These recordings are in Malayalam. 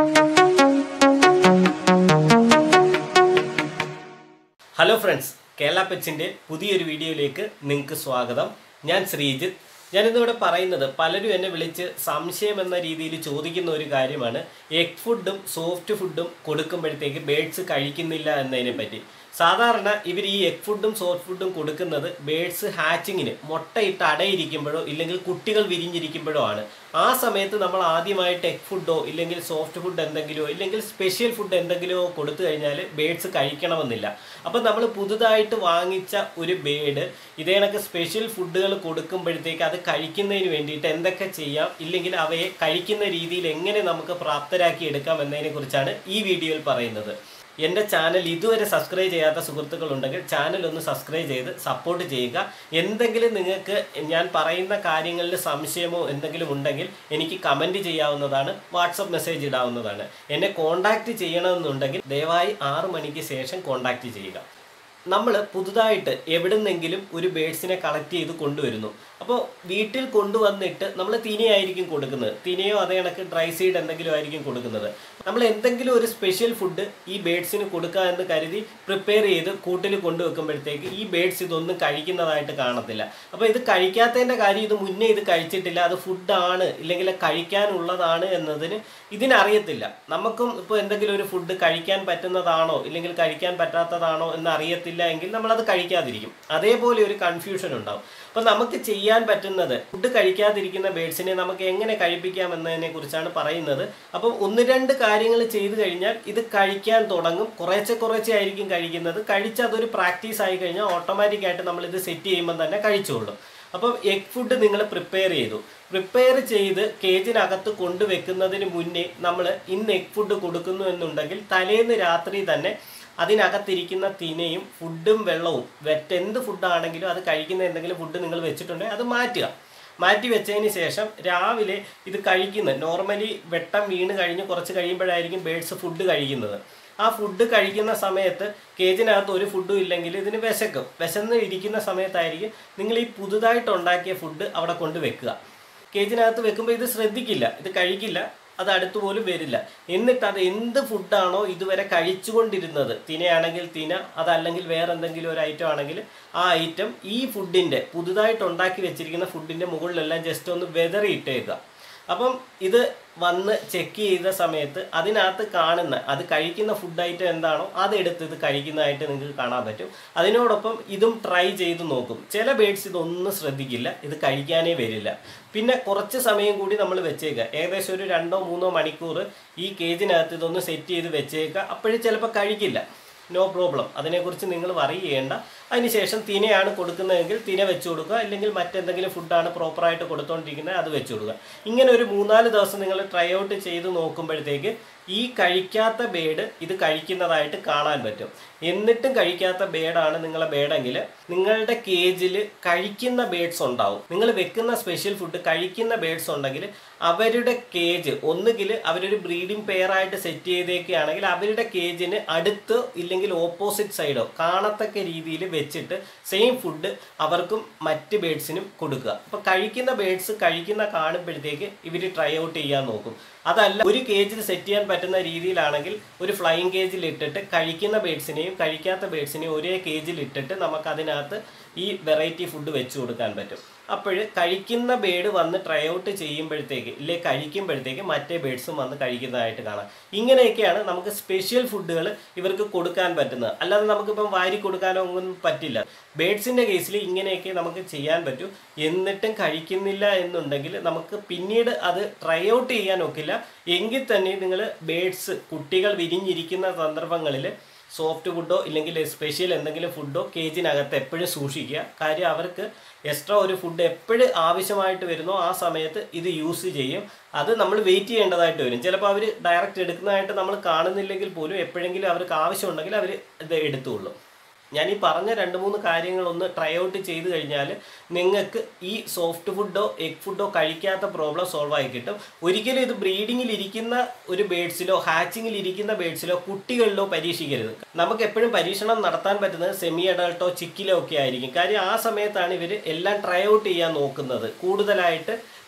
ഹലോ ഫ്രണ്ട്സ് കേരള പെറ്റ്സിൻ്റെ പുതിയൊരു വീഡിയോയിലേക്ക് നിങ്ങൾക്ക് സ്വാഗതം ഞാൻ ശ്രീജിത്ത് ഞാനിന്നിവിടെ പറയുന്നത് പലരും എന്നെ വിളിച്ച് സംശയം എന്ന രീതിയിൽ ചോദിക്കുന്ന ഒരു കാര്യമാണ് എഗ് ഫുഡും സോഫ്റ്റ് ഫുഡും കൊടുക്കുമ്പോഴത്തേക്ക് ബേഡ്സ് കഴിക്കുന്നില്ല എന്നതിനെ പറ്റി സാധാരണ ഇവർ ഈ എഗ് ഫുഡും സോഫ്റ്റ് ഫുഡും കൊടുക്കുന്നത് ബേഡ്സ് ഹാച്ചിങ്ങിന് മുട്ടയിട്ട് അടയിരിക്കുമ്പോഴോ ഇല്ലെങ്കിൽ കുട്ടികൾ വിരിഞ്ഞിരിക്കുമ്പോഴോ ആണ് ആ സമയത്ത് നമ്മൾ ആദ്യമായിട്ട് എഗ് ഫുഡോ ഇല്ലെങ്കിൽ സോഫ്റ്റ് ഫുഡ് എന്തെങ്കിലുമോ ഇല്ലെങ്കിൽ സ്പെഷ്യൽ ഫുഡ് എന്തെങ്കിലുമോ കൊടുത്തു കഴിഞ്ഞാൽ ബേഡ്സ് കഴിക്കണമെന്നില്ല അപ്പം നമ്മൾ പുതുതായിട്ട് വാങ്ങിച്ച ഒരു ബേഡ് ഇതേ കണക്ക് സ്പെഷ്യൽ ഫുഡുകൾ കൊടുക്കുമ്പോഴത്തേക്ക് അത് കഴിക്കുന്നതിന് വേണ്ടിയിട്ട് എന്തൊക്കെ ചെയ്യാം ഇല്ലെങ്കിൽ അവയെ കഴിക്കുന്ന രീതിയിൽ എങ്ങനെ നമുക്ക് പ്രാപ്തരാക്കി എടുക്കാം എന്നതിനെ കുറിച്ചാണ് ഈ വീഡിയോയിൽ പറയുന്നത് എൻ്റെ ചാനൽ ഇതുവരെ സബ്സ്ക്രൈബ് ചെയ്യാത്ത സുഹൃത്തുക്കളുണ്ടെങ്കിൽ ചാനൽ ഒന്ന് സബ്സ്ക്രൈബ് ചെയ്ത് സപ്പോർട്ട് ചെയ്യുക എന്തെങ്കിലും നിങ്ങൾക്ക് ഞാൻ പറയുന്ന കാര്യങ്ങളിൽ സംശയമോ എന്തെങ്കിലും ഉണ്ടെങ്കിൽ എനിക്ക് കമൻറ്റ് ചെയ്യാവുന്നതാണ് വാട്സപ്പ് മെസ്സേജ് ഇടാവുന്നതാണ് എന്നെ കോൺടാക്റ്റ് ചെയ്യണമെന്നുണ്ടെങ്കിൽ ദയവായി ആറ് മണിക്ക് ശേഷം കോൺടാക്റ്റ് ചെയ്യുക നമ്മൾ പുതുതായിട്ട് എവിടുന്നെങ്കിലും ഒരു ബേഡ്സിനെ കളക്ട് ചെയ്ത് കൊണ്ടുവരുന്നു അപ്പോൾ വീട്ടിൽ കൊണ്ടുവന്നിട്ട് നമ്മൾ തിനയായിരിക്കും കൊടുക്കുന്നത് തിനയോ അതേ കണക്ക് ഡ്രൈ സീഡ് എന്തെങ്കിലും ആയിരിക്കും കൊടുക്കുന്നത് നമ്മൾ എന്തെങ്കിലും ഒരു സ്പെഷ്യൽ ഫുഡ് ഈ ബേഡ്സിന് കൊടുക്കുക എന്ന് കരുതി പ്രിപ്പയർ ചെയ്ത് കൂട്ടിൽ കൊണ്ടുവെക്കുമ്പോഴത്തേക്ക് ഈ ബേഡ്സ് ഇതൊന്നും കഴിക്കുന്നതായിട്ട് കാണത്തില്ല അപ്പോൾ ഇത് കഴിക്കാത്തതിൻ്റെ കാര്യം ഇത് മുന്നേ ഇത് കഴിച്ചിട്ടില്ല അത് ഫുഡാണ് ഇല്ലെങ്കിൽ കഴിക്കാനുള്ളതാണ് എന്നതിന് ഇതിനറിയത്തില്ല നമുക്കും ഇപ്പോൾ എന്തെങ്കിലും ഒരു ഫുഡ് കഴിക്കാൻ പറ്റുന്നതാണോ ഇല്ലെങ്കിൽ കഴിക്കാൻ പറ്റാത്തതാണോ എന്ന് അറിയത്തില്ല എങ്കിൽ നമ്മളത് കഴിക്കാതിരിക്കും അതേപോലെ ഒരു കൺഫ്യൂഷൻ ഉണ്ടാവും അപ്പം നമുക്ക് ചെയ്യാൻ പറ്റുന്നത് ഫുഡ് കഴിക്കാതിരിക്കുന്ന ബേഡ്സിനെ നമുക്ക് എങ്ങനെ കഴിപ്പിക്കാം എന്നതിനെ കുറിച്ചാണ് പറയുന്നത് അപ്പം ഒന്ന് രണ്ട് കാര്യങ്ങൾ ചെയ്തു കഴിഞ്ഞാൽ ഇത് കഴിക്കാൻ തുടങ്ങും കുറേശ്ശെ കുറേശ്ശെ ആയിരിക്കും കഴിക്കുന്നത് കഴിച്ച് അതൊരു പ്രാക്ടീസ് ആയി കഴിഞ്ഞാൽ ഓട്ടോമാറ്റിക്കായിട്ട് നമ്മൾ ഇത് സെറ്റ് ചെയ്യുമ്പോൾ തന്നെ കഴിച്ചോളും അപ്പം എഗ് ഫുഡ് നിങ്ങൾ പ്രിപ്പയർ ചെയ്തു പ്രിപ്പയർ ചെയ്ത് കേജിനകത്ത് കൊണ്ടുവെക്കുന്നതിന് മുന്നേ നമ്മൾ ഇന്ന് എഗ് ഫുഡ് കൊടുക്കുന്നു എന്നുണ്ടെങ്കിൽ തലേന്ന് രാത്രി തന്നെ അതിനകത്തിരിക്കുന്ന തിനയും ഫുഡും വെള്ളവും വെറ്റ് എന്ത് ഫുഡാണെങ്കിലും അത് കഴിക്കുന്ന എന്തെങ്കിലും ഫുഡ് നിങ്ങൾ വെച്ചിട്ടുണ്ടെങ്കിൽ അത് മാറ്റുക മാറ്റി വെച്ചതിന് ശേഷം രാവിലെ ഇത് കഴിക്കുന്നത് നോർമലി വെട്ടം വീണ് കഴിഞ്ഞ് കുറച്ച് കഴിയുമ്പോഴായിരിക്കും ബേഡ്സ് ഫുഡ് കഴിക്കുന്നത് ആ ഫുഡ് കഴിക്കുന്ന സമയത്ത് കേജിനകത്ത് ഒരു ഫുഡും ഇല്ലെങ്കിൽ ഇതിന് വിശക്കും വിശന്ന് ഇരിക്കുന്ന സമയത്തായിരിക്കും നിങ്ങൾ ഈ പുതുതായിട്ട് ഉണ്ടാക്കിയ ഫുഡ് അവിടെ കൊണ്ട് വെക്കുക കേജിനകത്ത് വെക്കുമ്പോൾ ഇത് ശ്രദ്ധിക്കില്ല ഇത് കഴിക്കില്ല അത് അടുത്ത് പോലും വരില്ല എന്നിട്ട് അത് എന്ത് ഫുഡാണോ ഇതുവരെ കഴിച്ചുകൊണ്ടിരുന്നത് തിനയാണെങ്കിൽ തിന അതല്ലെങ്കിൽ വേറെ എന്തെങ്കിലും ഒരു ഐറ്റം ആണെങ്കിൽ ആ ഐറ്റം ഈ ഫുഡിൻ്റെ പുതുതായിട്ട് ഉണ്ടാക്കി വെച്ചിരിക്കുന്ന ഫുഡിൻ്റെ മുകളിലെല്ലാം ജസ്റ്റ് ഒന്ന് വെതറിയിട്ടേക്കുക അപ്പം ഇത് വന്ന് ചെക്ക് ചെയ്ത സമയത്ത് അതിനകത്ത് കാണുന്ന അത് കഴിക്കുന്ന ഫുഡ് ഐറ്റം എന്താണോ അതെടുത്ത് ഇത് കഴിക്കുന്നതായിട്ട് നിങ്ങൾക്ക് കാണാൻ പറ്റും അതിനോടൊപ്പം ഇതും ട്രൈ ചെയ്ത് നോക്കും ചില ബേഡ്സ് ഇതൊന്നും ശ്രദ്ധിക്കില്ല ഇത് കഴിക്കാനേ വരില്ല പിന്നെ കുറച്ച് സമയം കൂടി നമ്മൾ വെച്ചേക്കുക ഏകദേശം ഒരു രണ്ടോ മൂന്നോ മണിക്കൂർ ഈ കേജിനകത്ത് ഇതൊന്ന് സെറ്റ് ചെയ്ത് വെച്ചേക്കുക അപ്പോഴും ചിലപ്പോൾ കഴിക്കില്ല നോ പ്രോബ്ലം അതിനെക്കുറിച്ച് നിങ്ങൾ വറി ചെയ്യേണ്ട അതിനുശേഷം തിനയാണ് കൊടുക്കുന്നതെങ്കിൽ തിന വെച്ച് കൊടുക്കുക അല്ലെങ്കിൽ മറ്റെന്തെങ്കിലും ഫുഡാണ് പ്രോപ്പറായിട്ട് കൊടുത്തുകൊണ്ടിരിക്കുന്നത് അത് വെച്ച് കൊടുക്കുക ഇങ്ങനെ ഒരു മൂന്നാല് ദിവസം നിങ്ങൾ ട്രൈ ഔട്ട് ചെയ്ത് നോക്കുമ്പോഴത്തേക്ക് ഈ കഴിക്കാത്ത ബേഡ് ഇത് കഴിക്കുന്നതായിട്ട് കാണാൻ പറ്റും എന്നിട്ടും കഴിക്കാത്ത ബേഡാണ് നിങ്ങളെ ബേഡെങ്കിൽ നിങ്ങളുടെ കേജിൽ കഴിക്കുന്ന ബേഡ്സ് ഉണ്ടാവും നിങ്ങൾ വെക്കുന്ന സ്പെഷ്യൽ ഫുഡ് കഴിക്കുന്ന ബേഡ്സ് ഉണ്ടെങ്കിൽ അവരുടെ കേജ് ഒന്നുകിൽ അവരൊരു ബ്രീഡിംഗ് പെയറായിട്ട് സെറ്റ് ചെയ്തേക്കുകയാണെങ്കിൽ അവരുടെ കേജിന് അടുത്ത് ഇല്ലെങ്കിൽ ഓപ്പോസിറ്റ് സൈഡോ കാണത്തക്ക രീതിയിൽ വെച്ചിട്ട് സെയിം ഫുഡ് അവർക്കും മറ്റ് ബേഡ്സിനും കൊടുക്കുക അപ്പോൾ കഴിക്കുന്ന ബേഡ്സ് കഴിക്കുന്ന കാണുമ്പോഴത്തേക്ക് ഇവർ ട്രൈ ഔട്ട് ചെയ്യാൻ നോക്കും അതല്ല ഒരു കേജിൽ സെറ്റ് ചെയ്യാൻ പറ്റുന്ന രീതിയിലാണെങ്കിൽ ഒരു ഫ്ലൈയിങ് കേജിൽ ഇട്ടിട്ട് കഴിക്കുന്ന ബേഡ്സിനെയും കഴിക്കാത്ത ബേഡ്സിനെയും ഒരേ കേജിൽ ഇട്ടിട്ട് നമുക്ക് അതിനകത്ത് ഈ വെറൈറ്റി ഫുഡ് വെച്ച് കൊടുക്കാൻ പറ്റും അപ്പോൾ കഴിക്കുന്ന ബേഡ് വന്ന് ട്രൈ ഔട്ട് ചെയ്യുമ്പോഴത്തേക്ക് ഇല്ലേ കഴിക്കുമ്പോഴത്തേക്ക് മറ്റേ ബേഡ്സും വന്ന് കഴിക്കുന്നതായിട്ട് കാണാം ഇങ്ങനെയൊക്കെയാണ് നമുക്ക് സ്പെഷ്യൽ ഫുഡുകൾ ഇവർക്ക് കൊടുക്കാൻ പറ്റുന്നത് അല്ലാതെ നമുക്കിപ്പം വാരി കൊടുക്കാനോ ഒന്നും പറ്റില്ല ബേഡ്സിൻ്റെ കേസിൽ ഇങ്ങനെയൊക്കെ നമുക്ക് ചെയ്യാൻ പറ്റും എന്നിട്ടും കഴിക്കുന്നില്ല എന്നുണ്ടെങ്കിൽ നമുക്ക് പിന്നീട് അത് ട്രൈ ഔട്ട് ചെയ്യാൻ ഒക്കില്ല എങ്കിൽ തന്നെ നിങ്ങൾ ബേഡ്സ് കുട്ടികൾ വിരിഞ്ഞിരിക്കുന്ന സന്ദർഭങ്ങളിൽ സോഫ്റ്റ് ഫുഡോ ഇല്ലെങ്കിൽ സ്പെഷ്യൽ എന്തെങ്കിലും ഫുഡോ കേജിനകത്ത് എപ്പോഴും സൂക്ഷിക്കുക കാര്യം അവർക്ക് എക്സ്ട്രാ ഒരു ഫുഡ് എപ്പോഴും ആവശ്യമായിട്ട് വരുന്നോ ആ സമയത്ത് ഇത് യൂസ് ചെയ്യും അത് നമ്മൾ വെയിറ്റ് ചെയ്യേണ്ടതായിട്ട് വരും ചിലപ്പോൾ അവർ ഡയറക്റ്റ് എടുക്കുന്നതായിട്ട് നമ്മൾ കാണുന്നില്ലെങ്കിൽ പോലും എപ്പോഴെങ്കിലും അവർക്ക് ആവശ്യമുണ്ടെങ്കിൽ അവർ ഇത് എടുത്തുകൊള്ളും ഞാൻ ഈ പറഞ്ഞ രണ്ട് മൂന്ന് കാര്യങ്ങളൊന്ന് ട്രൈ ഔട്ട് ചെയ്ത് കഴിഞ്ഞാൽ നിങ്ങൾക്ക് ഈ സോഫ്റ്റ് ഫുഡോ എഗ് ഫുഡോ കഴിക്കാത്ത പ്രോബ്ലം സോൾവ് ആയി കിട്ടും ഒരിക്കലും ഇത് ബ്രീഡിങ്ങിൽ ഇരിക്കുന്ന ഒരു ബേഡ്സിലോ ഹാച്ചിങ്ങിൽ ഇരിക്കുന്ന ബേഡ്സിലോ കുട്ടികളിലോ പരീക്ഷിക്കരുത് നമുക്ക് എപ്പോഴും പരീക്ഷണം നടത്താൻ പറ്റുന്നത് സെമി അഡൾട്ടോ ചിക്കിലോ ഒക്കെ ആയിരിക്കും കാര്യം ആ സമയത്താണ് ഇവർ എല്ലാം ട്രൈ ഔട്ട് ചെയ്യാൻ നോക്കുന്നത് കൂടുതലായിട്ട്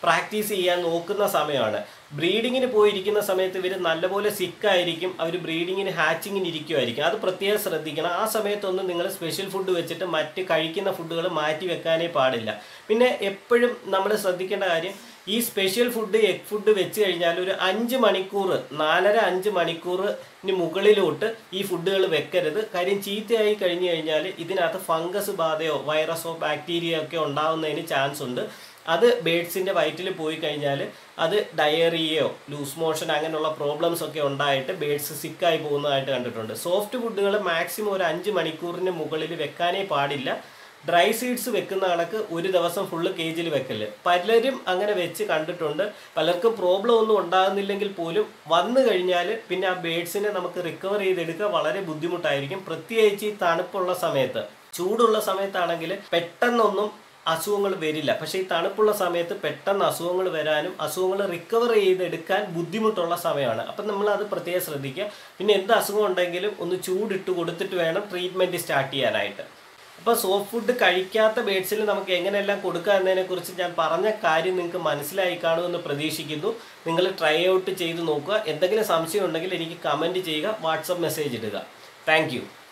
പ്രാക്ടീസ് ചെയ്യാൻ നോക്കുന്ന സമയമാണ് ബ്രീഡിങ്ങിന് പോയിരിക്കുന്ന സമയത്ത് ഇവർ നല്ലപോലെ സിക്കായിരിക്കും അവർ ബ്രീഡിങ്ങിന് ഹാച്ചിങ്ങിന് ഇരിക്കുമായിരിക്കും അത് പ്രത്യേകം ശ്രദ്ധിക്കണം ആ സമയത്തൊന്നും നിങ്ങൾ സ്പെഷ്യൽ ഫുഡ് വെച്ചിട്ട് മറ്റ് കഴിക്കുന്ന ഫുഡുകൾ മാറ്റി വെക്കാനേ പാടില്ല പിന്നെ എപ്പോഴും നമ്മൾ ശ്രദ്ധിക്കേണ്ട കാര്യം ഈ സ്പെഷ്യൽ ഫുഡ് എഗ് ഫുഡ് വെച്ച് കഴിഞ്ഞാൽ ഒരു അഞ്ച് മണിക്കൂർ നാലര അഞ്ച് മണിക്കൂറിന് മുകളിലോട്ട് ഈ ഫുഡുകൾ വെക്കരുത് കാര്യം ചീത്തയായി കഴിഞ്ഞു കഴിഞ്ഞാൽ ഇതിനകത്ത് ഫംഗസ് ബാധയോ വൈറസോ ബാക്ടീരിയ ഒക്കെ ഉണ്ടാവുന്നതിന് ചാൻസ് ഉണ്ട് അത് ബേഡ്സിൻ്റെ വയറ്റിൽ പോയി കഴിഞ്ഞാൽ അത് ഡയറിയയോ ലൂസ് മോഷൻ അങ്ങനെയുള്ള പ്രോബ്ലംസ് ഒക്കെ ഉണ്ടായിട്ട് ബേഡ്സ് സിക്കായി പോകുന്നതായിട്ട് കണ്ടിട്ടുണ്ട് സോഫ്റ്റ് ഫുഡുകൾ മാക്സിമം ഒരു അഞ്ച് മണിക്കൂറിന് മുകളിൽ വെക്കാനേ പാടില്ല ഡ്രൈ സീഡ്സ് വെക്കുന്ന കണക്ക് ഒരു ദിവസം ഫുള്ള് കേജിൽ വെക്കല് പലരും അങ്ങനെ വെച്ച് കണ്ടിട്ടുണ്ട് പലർക്കും പ്രോബ്ലം ഒന്നും ഉണ്ടാകുന്നില്ലെങ്കിൽ പോലും വന്നു കഴിഞ്ഞാൽ പിന്നെ ആ ബേഡ്സിനെ നമുക്ക് റിക്കവർ ചെയ്തെടുക്കുക വളരെ ബുദ്ധിമുട്ടായിരിക്കും പ്രത്യേകിച്ച് ഈ തണുപ്പുള്ള സമയത്ത് ചൂടുള്ള സമയത്താണെങ്കിൽ പെട്ടെന്നൊന്നും അസുഖങ്ങൾ വരില്ല പക്ഷേ ഈ തണുപ്പുള്ള സമയത്ത് പെട്ടെന്ന് അസുഖങ്ങൾ വരാനും അസുഖങ്ങൾ റിക്കവർ ചെയ്തെടുക്കാൻ ബുദ്ധിമുട്ടുള്ള സമയമാണ് അപ്പം നമ്മൾ അത് പ്രത്യേകം ശ്രദ്ധിക്കുക പിന്നെ എന്ത് അസുഖം ഉണ്ടെങ്കിലും ഒന്ന് ചൂടിട്ട് കൊടുത്തിട്ട് വേണം ട്രീറ്റ്മെൻറ്റ് സ്റ്റാർട്ട് ചെയ്യാനായിട്ട് അപ്പോൾ സോഫ്റ്റ് ഫുഡ് കഴിക്കാത്ത ബേഡ്സിൽ നമുക്ക് എങ്ങനെയെല്ലാം കൊടുക്കുക എന്നതിനെക്കുറിച്ച് ഞാൻ പറഞ്ഞ കാര്യം നിങ്ങൾക്ക് മനസ്സിലായി കാണുമെന്ന് പ്രതീക്ഷിക്കുന്നു നിങ്ങൾ ട്രൈ ഔട്ട് ചെയ്ത് നോക്കുക എന്തെങ്കിലും സംശയം ഉണ്ടെങ്കിൽ എനിക്ക് കമൻറ്റ് ചെയ്യുക വാട്സപ്പ് മെസ്സേജ് ഇടുക താങ്ക്